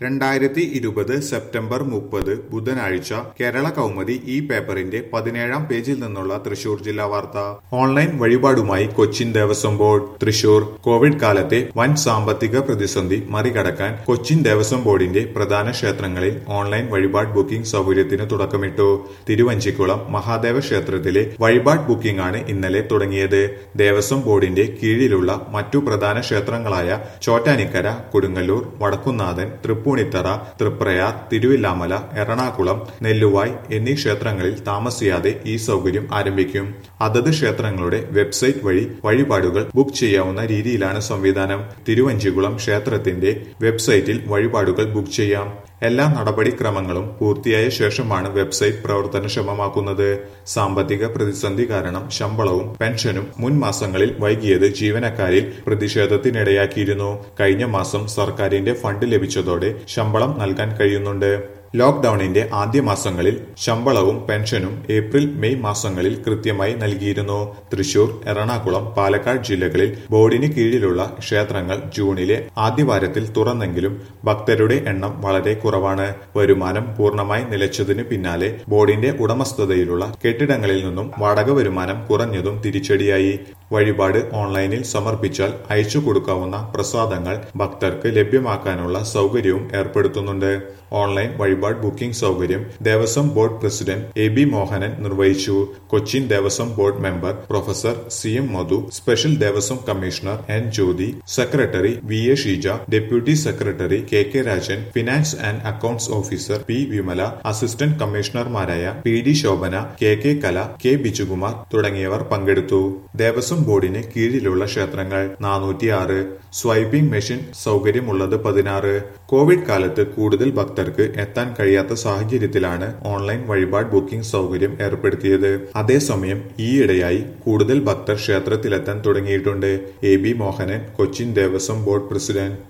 രണ്ടായിരത്തി ഇരുപത് സെപ്റ്റംബർ മുപ്പത് ബുധനാഴ്ച കേരള കൗമുദി ഈ പേപ്പറിന്റെ പതിനേഴാം പേജിൽ നിന്നുള്ള തൃശൂർ ജില്ലാ വാർത്ത ഓൺലൈൻ വഴിപാടുമായി കൊച്ചിൻ ദേവസ്വം ബോർഡ് തൃശൂർ കോവിഡ് കാലത്തെ വൻ സാമ്പത്തിക പ്രതിസന്ധി മറികടക്കാൻ കൊച്ചിൻ ദേവസ്വം ബോർഡിന്റെ പ്രധാന ക്ഷേത്രങ്ങളിൽ ഓൺലൈൻ വഴിപാട് ബുക്കിംഗ് സൗകര്യത്തിന് തുടക്കമിട്ടു തിരുവഞ്ചിക്കുളം മഹാദേവ ക്ഷേത്രത്തിലെ വഴിപാട് ബുക്കിംഗ് ആണ് ഇന്നലെ തുടങ്ങിയത് ദേവസ്വം ബോർഡിന്റെ കീഴിലുള്ള മറ്റു പ്രധാന ക്ഷേത്രങ്ങളായ ചോറ്റാനിക്കര കൊടുങ്ങല്ലൂർ വടക്കുന്നാഥൻ തൃപ്പൂണിത്തറ തൃപ്രയാർ തിരുവില്ലാമല എറണാകുളം നെല്ലുവായ് എന്നീ ക്ഷേത്രങ്ങളിൽ താമസിയാതെ ഈ സൗകര്യം ആരംഭിക്കും അതത് ക്ഷേത്രങ്ങളുടെ വെബ്സൈറ്റ് വഴി വഴിപാടുകൾ ബുക്ക് ചെയ്യാവുന്ന രീതിയിലാണ് സംവിധാനം തിരുവഞ്ചികുളം ക്ഷേത്രത്തിന്റെ വെബ്സൈറ്റിൽ വഴിപാടുകൾ ബുക്ക് ചെയ്യാം എല്ലാ നടപടിക്രമങ്ങളും പൂർത്തിയായ ശേഷമാണ് വെബ്സൈറ്റ് പ്രവർത്തനക്ഷമമാക്കുന്നത് സാമ്പത്തിക പ്രതിസന്ധി കാരണം ശമ്പളവും പെൻഷനും മുൻ മാസങ്ങളിൽ വൈകിയത് ജീവനക്കാരിൽ പ്രതിഷേധത്തിനിടയാക്കിയിരുന്നു കഴിഞ്ഞ മാസം സർക്കാരിന്റെ ഫണ്ട് ലഭിച്ചതോടെ ശമ്പളം നൽകാൻ കഴിയുന്നുണ്ട് ലോക്ഡൌണിന്റെ ആദ്യ മാസങ്ങളിൽ ശമ്പളവും പെൻഷനും ഏപ്രിൽ മെയ് മാസങ്ങളിൽ കൃത്യമായി നൽകിയിരുന്നു തൃശൂർ എറണാകുളം പാലക്കാട് ജില്ലകളിൽ ബോർഡിന് കീഴിലുള്ള ക്ഷേത്രങ്ങൾ ജൂണിലെ ആദ്യവാരത്തിൽ തുറന്നെങ്കിലും ഭക്തരുടെ എണ്ണം വളരെ കുറവാണ് വരുമാനം പൂർണ്ണമായി നിലച്ചതിനു പിന്നാലെ ബോർഡിന്റെ ഉടമസ്ഥതയിലുള്ള കെട്ടിടങ്ങളിൽ നിന്നും വാടക വരുമാനം കുറഞ്ഞതും തിരിച്ചടിയായി വഴിപാട് ഓൺലൈനിൽ സമർപ്പിച്ചാൽ അയച്ചു കൊടുക്കാവുന്ന പ്രസാദങ്ങൾ ഭക്തർക്ക് ലഭ്യമാക്കാനുള്ള സൗകര്യവും ഏർപ്പെടുത്തുന്നുണ്ട് ഓൺലൈൻ വഴിപാട് ബുക്കിംഗ് സൗകര്യം Devaswom board president A B Mohanan നിർവഹിച്ചു Cochin Devaswom board member professor C M Madhu special Devaswom commissioner N Jyothi secretary V A Sheeja deputy secretary K K Rajan finance and accounts officer P Vimala assistant കമ്മീഷണർമാരായ P D Shobhana K K Kala K Bijukumar തുടങ്ങിയവർ പങ്കെടുത്തു ദേവസ്വം ബോർഡിന് കീഴിലുള്ള ക്ഷേത്രങ്ങൾ നാനൂറ്റിയാറ് swiping machine സൗകര്യമുള്ളത് പതിനാറ് Covid കാലത്ത് കൂടുതൽ ഭക്തർക്ക് എത്താൻ കഴിയാത്ത സാഹചര്യത്തിലാണ് ഓൺലൈൻ വഴിപാട് ബുക്കിംഗ് സൗകര്യം ഏർപ്പെടുത്തിയത് അതേസമയം ഈയിടെയായി കൂടുതൽ ഭക്തർ ക്ഷേത്രത്തിലെത്താൻ തുടങ്ങിയിട്ടുണ്ട് A B Mohanan Cochin Devaswom board president